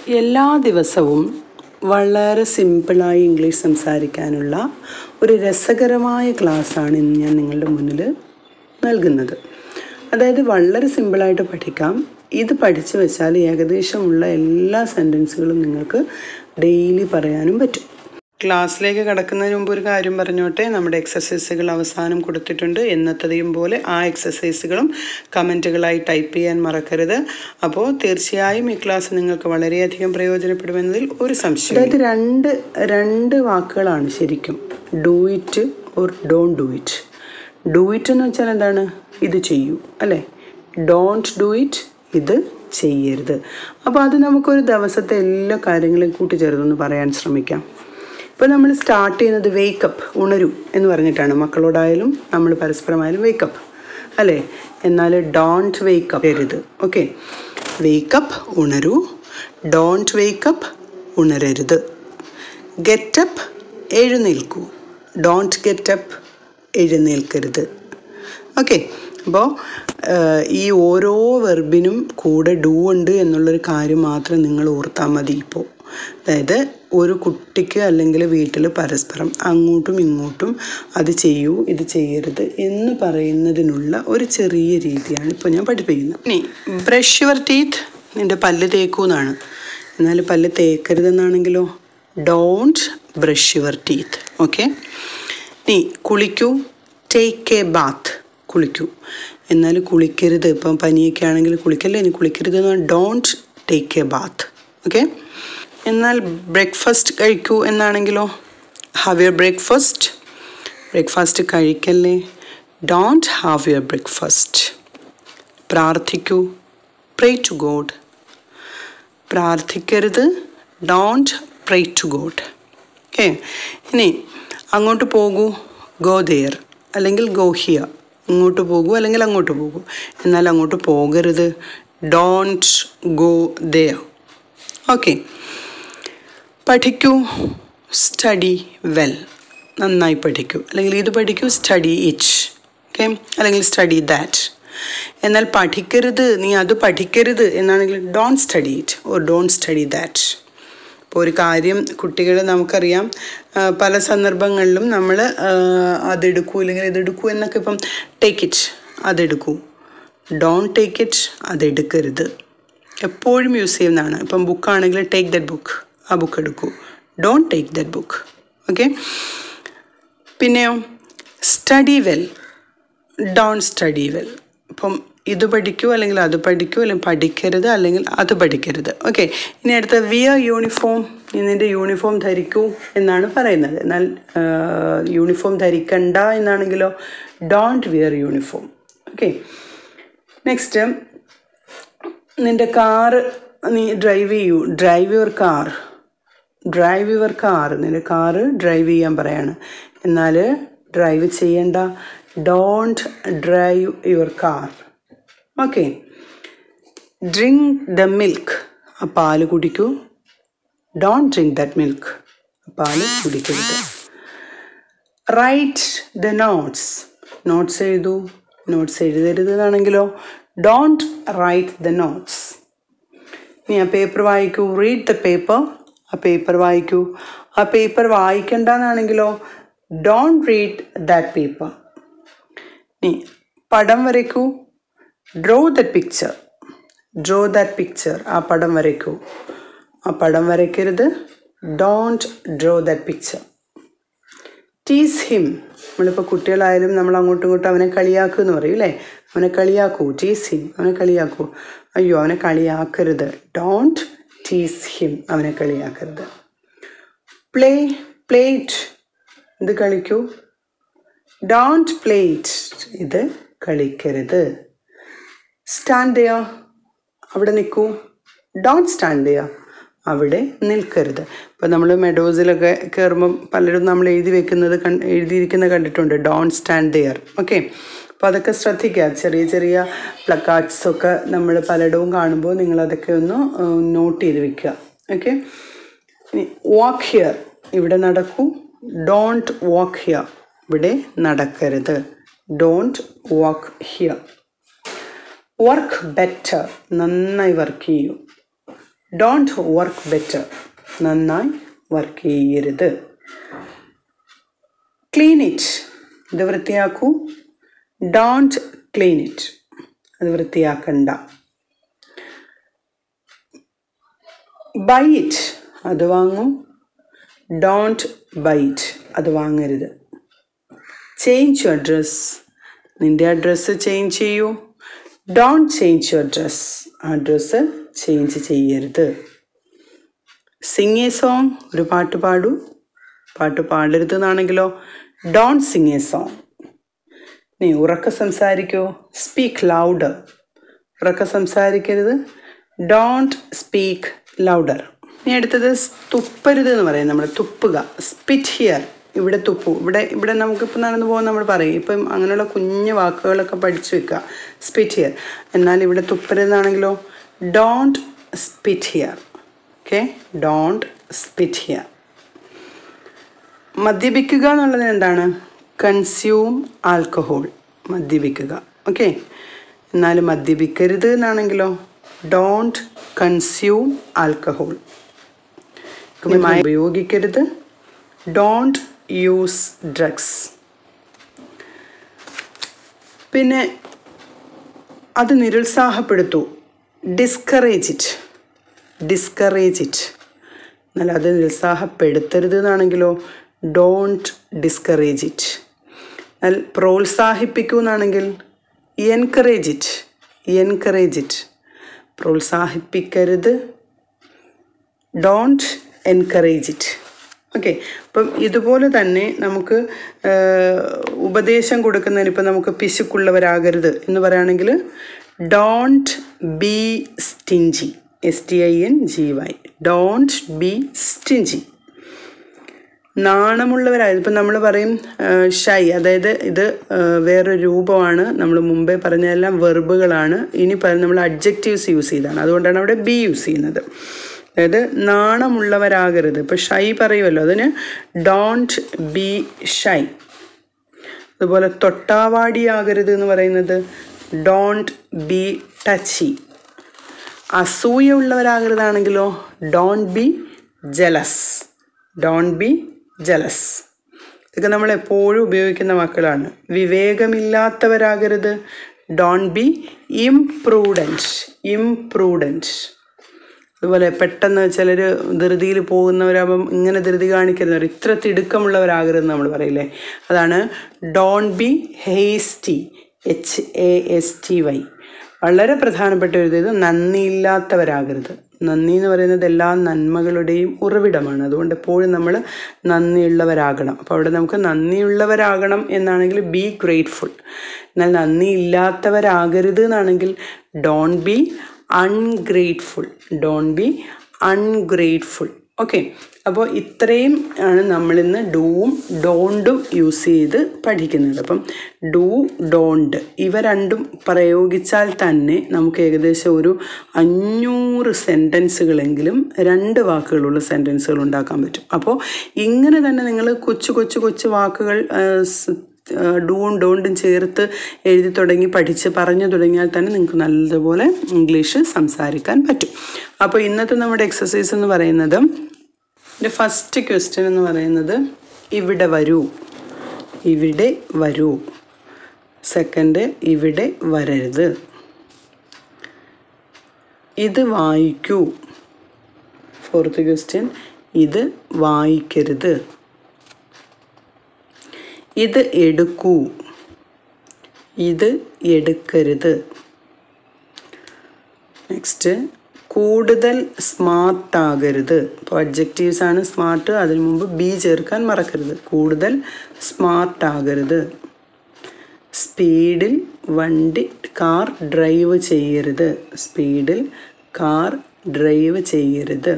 എല്ലാ ദിവസവും വളരെ സിമ്പിളായി ഇംഗ്ലീഷ് സംസാരിക്കാനുള്ള ഒരു രസകരമായ ക്ലാസ്സാണ് ഇന്ന് ഞാൻ നിങ്ങളുടെ മുന്നിൽ നൽകുന്നത് അതായത് വളരെ സിമ്പിളായിട്ട് പഠിക്കാം ഇത് പഠിച്ചു വെച്ചാൽ ഏകദേശമുള്ള എല്ലാ സെൻറ്റൻസുകളും നിങ്ങൾക്ക് ഡെയിലി പറയാനും പറ്റും ക്ലാസ്സിലേക്ക് കടക്കുന്നതിന് മുമ്പ് ഒരു കാര്യം പറഞ്ഞോട്ടെ നമ്മുടെ എക്സസൈസുകൾ അവസാനം കൊടുത്തിട്ടുണ്ട് എന്നത്തതെയും പോലെ ആ എക്സസൈസുകളും കമൻറ്റുകളായി ടൈപ്പ് ചെയ്യാൻ മറക്കരുത് അപ്പോൾ തീർച്ചയായും ഈ ക്ലാസ് നിങ്ങൾക്ക് വളരെയധികം പ്രയോജനപ്പെടുമെന്നതിൽ ഒരു സംശയം അതായത് രണ്ട് രണ്ട് വാക്കുകളാണ് ശരിക്കും do it or don't do it do it എന്ന് വെച്ചാൽ എന്താണ് ഇത് ചെയ്യൂ അല്ലേ ഡോണ്ട് ഡു ഇറ്റ് ഇത് ചെയ്യരുത് അപ്പോൾ അത് നമുക്കൊരു ദിവസത്തെ എല്ലാ കാര്യങ്ങളും കൂട്ടിച്ചേർത്തൊന്ന് പറയാൻ ശ്രമിക്കാം ഇപ്പോൾ നമ്മൾ സ്റ്റാർട്ട് ചെയ്യുന്നത് വേക്കപ്പ് ഉണരൂ എന്ന് പറഞ്ഞിട്ടാണ് മക്കളോടായാലും നമ്മൾ പരസ്പരമായാലും വേക്കപ്പ് അല്ലേ എന്നാൽ ഡോണ്ട് വേക്കപ്പ് എരുത് ഓക്കെ വേക്കപ്പ് ഉണരൂ ഡോണ്ട് വേക്കപ്പ് ഉണരരുത് ഗെറ്റപ്പ് എഴുന്നേൽക്കൂ ഡോണ്ട് ഗെറ്റപ്പ് എഴുന്നേൽക്കരുത് ഓക്കെ അപ്പോൾ ഈ ഓരോ വെർബിനും കൂടെ ഡൂ ഉണ്ട് എന്നുള്ളൊരു കാര്യം മാത്രം നിങ്ങൾ ഓർത്താൽ മതി ഇപ്പോൾ അതായത് ഒരു കുട്ടിക്ക് അല്ലെങ്കിൽ വീട്ടിൽ പരസ്പരം അങ്ങോട്ടും ഇങ്ങോട്ടും അത് ചെയ്യൂ ഇത് ചെയ്യരുത് എന്ന് പറയുന്നതിനുള്ള ഒരു ചെറിയ രീതിയാണ് ഇപ്പോൾ ഞാൻ പഠിപ്പിക്കുന്നത് ഇനി ബ്രഷ് യുവർ ടീത്ത് നിൻ്റെ പല്ല് തേക്കൂ എന്നാണ് എന്നാൽ പല്ല് തേക്കരുതെന്നാണെങ്കിലോ don't brush your teeth okay ഇനി കുളിക്കൂ ടേക്ക് എ ബാത്ത് കുളിക്കൂ എന്നാൽ കുളിക്കരുത് ഇപ്പം പനിയൊക്കെ ആണെങ്കിൽ കുളിക്കല്ലേ ഇനി കുളിക്കരുത് എന്ന് don't take a bath okay എന്നാൽ ബ്രേക്ക്ഫാസ്റ്റ് കഴിക്കൂ എന്നാണെങ്കിലോ ഹാവ് യുവർ ബ്രേക്ക്ഫാസ്റ്റ് ബ്രേക്ക്ഫാസ്റ്റ് കഴിക്കല്ലേ ഡോണ്ട് ഹാവ് യുവർ ബ്രേക്ക്ഫാസ്റ്റ് പ്രാർത്ഥിക്കൂ പ്രേ ടു ഗോഡ് പ്രാർത്ഥിക്കരുത് don't pray to God okay ഇനി അങ്ങോട്ട് പോകൂ ഗോ ദെയർ അല്ലെങ്കിൽ ഗോ ഹിയർ ഇങ്ങോട്ട് പോകൂ അല്ലെങ്കിൽ അങ്ങോട്ട് പോകൂ എന്നാൽ അങ്ങോട്ട് പോകരുത് ഡോണ്ട് ഗോ ദെയർ ഓക്കെ പഠിക്കൂ സ്റ്റഡി വെൽ നന്നായി പഠിക്കൂ അല്ലെങ്കിൽ ഇത് പഠിക്കൂ സ്റ്റഡി ഇറ്റ് ഓക്കെ അല്ലെങ്കിൽ സ്റ്റഡി ദാറ്റ് എന്നാൽ പഠിക്കരുത് നീ അത് പഠിക്കരുത് എന്നാണെങ്കിൽ don't study it or don't study that ഇപ്പോൾ ഒരു കാര്യം കുട്ടികൾ നമുക്കറിയാം പല സന്ദർഭങ്ങളിലും നമ്മൾ അതെടുക്കൂ അല്ലെങ്കിൽ ഇതെടുക്കൂ എന്നൊക്കെ ഇപ്പം ടേക്ക് ഇറ്റ് അതെടുക്കൂ ഡോണ്ട് ടേക്ക് ഇറ്റ് അതെടുക്കരുത് എപ്പോഴും യൂസ് ചെയ്യുന്നതാണ് ഇപ്പം ബുക്കാണെങ്കിൽ ടേക്ക് ദറ്റ് ബുക്ക് ആ ബുക്ക് എടുക്കൂ don't take that book okay പിന്നെയോ study well don't study well ഇപ്പം ഇത് പഠിക്കൂ അല്ലെങ്കിൽ അത് പഠിക്കൂ അല്ലെങ്കിൽ പഠിക്കരുത് അല്ലെങ്കിൽ അത് പഠിക്കരുത് ഓക്കെ ഇനി അടുത്ത വിയർ യൂണിഫോം നിന്റെ യൂണിഫോം ധരിക്കൂ എന്നാണ് പറയുന്നത് എന്നാൽ യൂണിഫോം ധരിക്കണ്ട എന്നാണെങ്കിലോ don't wear uniform okay next നിന്റെ കാറ് നീ ഡ്രൈവ് ചെയ്യൂ drive your car drive your car നിന്റെ കാറ് ഡ്രൈവ് ചെയ്യാൻ പറയാണ് എന്നാൽ ഡ്രൈവ് ചെയ്യണ്ട don't drive your car okay drink the milk ആ പാല് കുടിക്കൂ ഡോണ്ട് ഡ്രിങ്ക് ദറ്റ് മിൽക്ക് പാല് കുടിക്കരുത് റൈറ്റ് ദ നോട്ട്സ് നോട്ട്സ് എഴുതൂ നോട്ട്സ് എഴുതരുത് എന്നാണെങ്കിലോ ഡോണ്ട് റൈറ്റ് ദ നോട്ട്സ് ഇനി ആ പേപ്പർ വായിക്കൂ റീഡ് ദ പേപ്പർ ആ പേപ്പർ വായിക്കൂ ആ പേപ്പർ വായിക്കണ്ടെന്നാണെങ്കിലോ ഡോണ്ട് റീഡ് ദാറ്റ് പേപ്പർ ഇനി പടം വരയ്ക്കൂ draw that picture draw that picture ആ പടം വരയ്ക്കൂ ആ പടം വരയ്ക്കരുത് don't draw that picture tease him നമ്മളിപ്പോൾ കുട്ടികളായാലും നമ്മൾ അങ്ങോട്ടും ഇങ്ങോട്ടും അവനെ കളിയാക്കൂ എന്ന് പറയും അല്ലേ അവനെ കളിയാക്കൂ ടീസ് ഹിം അവനെ കളിയാക്കൂ അയ്യോ അവനെ കളിയാക്കരുത് ഡോണ്ട് ടീസ് ഹിം അവനെ കളിയാക്കരുത് പ്ലേ പ്ലേറ്റ് ഇത് കളിക്കൂ ഡോണ്ട് പ്ലേറ്റ് ഇത് കളിക്കരുത് സ്റ്റാൻഡ് ചെയ്യാ അവിടെ നിൽക്കൂ ഡോണ്ട് സ്റ്റാൻഡ് ചെയ്യാ അവിടെ നിൽക്കരുത് ഇപ്പോൾ നമ്മൾ മെഡോസിലൊക്കെ കയറുമ്പം പലരും നമ്മൾ എഴുതി വെക്കുന്നത് കൺ എഴുതിയിരിക്കുന്നത് കണ്ടിട്ടുണ്ട് ഡോണ്ട് സ്റ്റാൻഡ് ദെയർ ഓക്കെ അപ്പോൾ അതൊക്കെ ശ്രദ്ധിക്കുക ചെറിയ ചെറിയ പ്ലക്കാർഡ്സ് ഒക്കെ നമ്മൾ പലയിടവും കാണുമ്പോൾ നിങ്ങൾ അതൊക്കെ ഒന്ന് നോട്ട് ചെയ്ത് വെക്കുക ഓക്കെ ഇനി വാക്ക് ഹിയർ ഇവിടെ നടക്കൂ ഡോണ്ട് വാക്ക് ഹിയർ ഇവിടെ നടക്കരുത് don't walk here work better നന്നായി വർക്ക് ചെയ്യൂ ഡോണ്ട് വർക്ക് ബെറ്റർ നന്നായി വർക്ക് ചെയ്യരുത് ക്ലീൻ ഇറ്റ് ഇത് വൃത്തിയാക്കൂ ഡോണ്ട് ക്ലീൻ ഇറ്റ് അത് വൃത്തിയാക്കണ്ട ബൈ ഇറ്റ് അത് വാങ്ങൂ ഡോണ്ട് ബൈ ഇറ്റ് അത് വാങ്ങരുത് ചേഞ്ച് യുവർ ഡ്രസ് നിൻ്റെ ആ ഡ്രസ്സ് ചേഞ്ച് ചെയ്യൂ ഡോണ്ട് ചേഞ്ച് യുവർ ഡ്രസ് ആ ഡ്രസ്സ് ചേഞ്ച് ചെയ്യരുത് സിങ് എ സോങ് ഒരു പാട്ട് പാടൂ പാട്ട് പാടരുത് എന്നാണെങ്കിലോ ഡോണ്ട് സിങ് എ സോങ് നീ ഉറക്ക സംസാരിക്കൂ സ്പീക്ക് ലൗഡർ ഉറക്ക സംസാരിക്കരുത് ഡോണ്ട് സ്പീക്ക് ലൗഡർ ഇനി അടുത്തത് തുപ്പരുത് എന്ന് പറയും നമ്മൾ തുപ്പുക സ്പിറ്റ് ഹിയർ ഇവിടെ തുപ്പു ഇവിടെ ഇവിടെ നമുക്കിപ്പോൾ നടന്നു പോകുന്ന നമ്മൾ പറയും ഇപ്പം അങ്ങനെയുള്ള കുഞ്ഞു വാക്കുകളൊക്കെ പഠിച്ചു വെക്കുക സ്പിറ്റ് ഹിയർ എന്നാൽ ഇവിടെ തുപ്പരുതെന്നാണെങ്കിലോ don't spit here okay don't spit here മദ്യപിക്കുക എന്നുള്ളത് എന്താണ് കൺസ്യൂം ആൽക്കഹോൾ മദ്യപിക്കുക ഓക്കെ എന്നാൽ മദ്യപിക്കരുത് എന്നാണെങ്കിലോ ഡോണ്ട് കൺസ്യൂം ആൽക്കഹോൾ ഉപയോഗിക്കരുത് ഡോണ്ട് യൂസ് ഡ്രഗ്സ് പിന്നെ അത് നിരുത്സാഹപ്പെടുത്തൂ ഡിസ്കറേജ് ഇറ്റ് ഡിസ്കറേജ് ഇറ്റ് എന്നാൽ അത് നിരുത്സാഹപ്പെടുത്തരുത് എന്നാണെങ്കിലോ ഡോണ്ട് ഡിസ്കറേജ് ഇറ്റ് എന്നാൽ പ്രോത്സാഹിപ്പിക്കൂ എന്നാണെങ്കിൽ എൻകറേജ് ഇറ്റ് എൻകറേജ് ഇറ്റ് പ്രോത്സാഹിപ്പിക്കരുത് ഡോണ്ട് എൻകറേജ് ഇറ്റ് ഓക്കെ അപ്പം ഇതുപോലെ തന്നെ നമുക്ക് ഉപദേശം കൊടുക്കുന്നതിന് ഇപ്പം നമുക്ക് പിശുക്കുള്ളവരാകരുത് എന്ന് പറയുകയാണെങ്കിൽ don't be stingy S T I N G Y don't be stingy നാണമുള്ളവരായത് ഇപ്പം നമ്മൾ പറയും ഷൈ അതായത് ഇത് വേറൊരു രൂപമാണ് നമ്മൾ മുമ്പേ പറഞ്ഞതെല്ലാം വെർബുകളാണ് ഇനി നമ്മൾ അഡ്ജക്റ്റീവ്സ് യൂസ് ചെയ്താണ് അതുകൊണ്ടാണ് അവിടെ ബി യൂസ് ചെയ്യുന്നത് അതായത് നാണമുള്ളവരാകരുത് ഇപ്പം ഷൈ പറയുമല്ലോ അതിന് ഡോണ്ട് ബി ഷൈ അതുപോലെ തൊട്ടാവാടിയാകരുത് എന്ന് പറയുന്നത് ഡോണ്ട് ബി ടച്ചി അസൂയ ഉള്ളവരാകരുതാണെങ്കിലോ don't be jealous don't be jealous ഇതൊക്കെ നമ്മൾ എപ്പോഴും ഉപയോഗിക്കുന്ന വാക്കുകളാണ് വിവേകമില്ലാത്തവരാകരുത് ഡോണ്ട് ബി ഇംപ്രൂഡൻറ്റ് ഇംപ്രൂഡൻറ്റ് അതുപോലെ പെട്ടെന്ന് ചിലർ ധൃതിയിൽ പോകുന്നവരാകുമ്പം ഇങ്ങനെ ധൃതി കാണിക്കുന്നവർ ഇത്ര തിടുക്കമുള്ളവരാകരുതെന്ന് നമ്മൾ പറയില്ലേ അതാണ് don't be hasty H A S T Y വളരെ പ്രധാനപ്പെട്ട ഒരു ഇത് നന്ദിയില്ലാത്തവരാകരുത് നന്ദി എന്ന് പറയുന്നത് എല്ലാ നന്മകളുടെയും ഉറവിടമാണ് അതുകൊണ്ട് എപ്പോഴും നമ്മൾ നന്ദിയുള്ളവരാകണം അപ്പോൾ അവിടെ നമുക്ക് നന്ദിയുള്ളവരാകണം എന്നാണെങ്കിൽ ബി ഗ്രേറ്റ്ഫുൾ എന്നാൽ നന്ദി ഇല്ലാത്തവരാകരുത് എന്നാണെങ്കിൽ don't be ungrateful don't be ungrateful okay അപ്പോൾ ഇത്രയും ആണ് നമ്മളിന്ന് ഡൂവും ഡോണ്ടും യൂസ് ചെയ്ത് പഠിക്കുന്നത് അപ്പം ഡൂ ഡോണ്ട് ഇവ രണ്ടും പ്രയോഗിച്ചാൽ തന്നെ നമുക്ക് ഏകദേശം ഒരു അഞ്ഞൂറ് സെൻറ്റൻസുകളെങ്കിലും രണ്ട് വാക്കുകളുള്ള സെൻറ്റൻസുകൾ ഉണ്ടാക്കാൻ പറ്റും അപ്പോൾ ഇങ്ങനെ തന്നെ നിങ്ങൾ കൊച്ചു കൊച്ചു കൊച്ചു വാക്കുകൾ ഡൂവും ഡോണ്ടും ചേർത്ത് എഴുതി തുടങ്ങി പഠിച്ച് പറഞ്ഞു തുടങ്ങിയാൽ തന്നെ നിങ്ങൾക്ക് നല്ലതുപോലെ ഇംഗ്ലീഷ് സംസാരിക്കാൻ പറ്റും അപ്പോൾ ഇന്നത്തെ നമ്മുടെ എക്സസൈസ് എന്ന് പറയുന്നത് എൻ്റെ ഫസ്റ്റ് ക്വസ്റ്റ്യൻ എന്ന് പറയുന്നത് ഇവിടെ വരൂ ഇവിടെ വരൂ സെക്കൻഡ് ഇവിടെ വരരുത് ഇത് വായിക്കൂ ഫോർത്ത് ക്വസ്റ്റ്യൻ ഇത് വായിക്കരുത് ഇത് എടുക്കൂ ഇത് എടുക്കരുത് നെക്സ്റ്റ് കൂടുതൽ സ്മാർട്ട് ആകരുത് ഇപ്പോൾ അഡ്ജക്റ്റീവ്സ് ആണ് സ്മാർട്ട് അതിനു മുമ്പ് ബി ചേർക്കാൻ മറക്കരുത് കൂടുതൽ സ്മാർട്ട് ആകരുത് സ്പീഡിൽ വണ്ടി കാർ ഡ്രൈവ് ചെയ്യരുത് സ്പീഡിൽ കാർ ഡ്രൈവ് ചെയ്യരുത്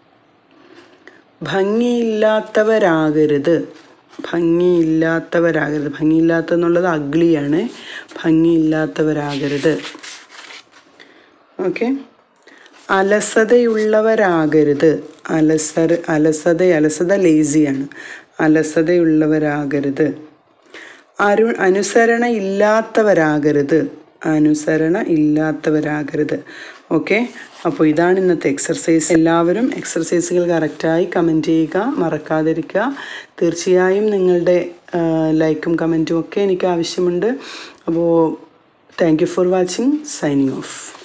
ഭംഗിയില്ലാത്തവരാകരുത് ഭംഗിയില്ലാത്തവരാകരുത് ഭംഗിയില്ലാത്തെന്നുള്ളത് അഗ്ലിയാണ് ഭംഗിയില്ലാത്തവരാകരുത് ഓക്കെ അലസതയുള്ളവരാകരുത് അലസര അലസത അലസത ലേസിയാണ് അലസതയുള്ളവരാകരുത് അരു അനുസരണ ഇല്ലാത്തവരാകരുത് അനുസരണ ഇല്ലാത്തവരാകരുത് ഓക്കെ അപ്പോൾ ഇതാണ് ഇന്നത്തെ എക്സർസൈസ് എല്ലാവരും എക്സർസൈസുകൾ കറക്റ്റായി കമൻറ്റ് ചെയ്യുക മറക്കാതിരിക്കുക തീർച്ചയായും നിങ്ങളുടെ ലൈക്കും കമൻറ്റും ഒക്കെ എനിക്ക് ആവശ്യമുണ്ട് അപ്പോൾ thank you for watching signing of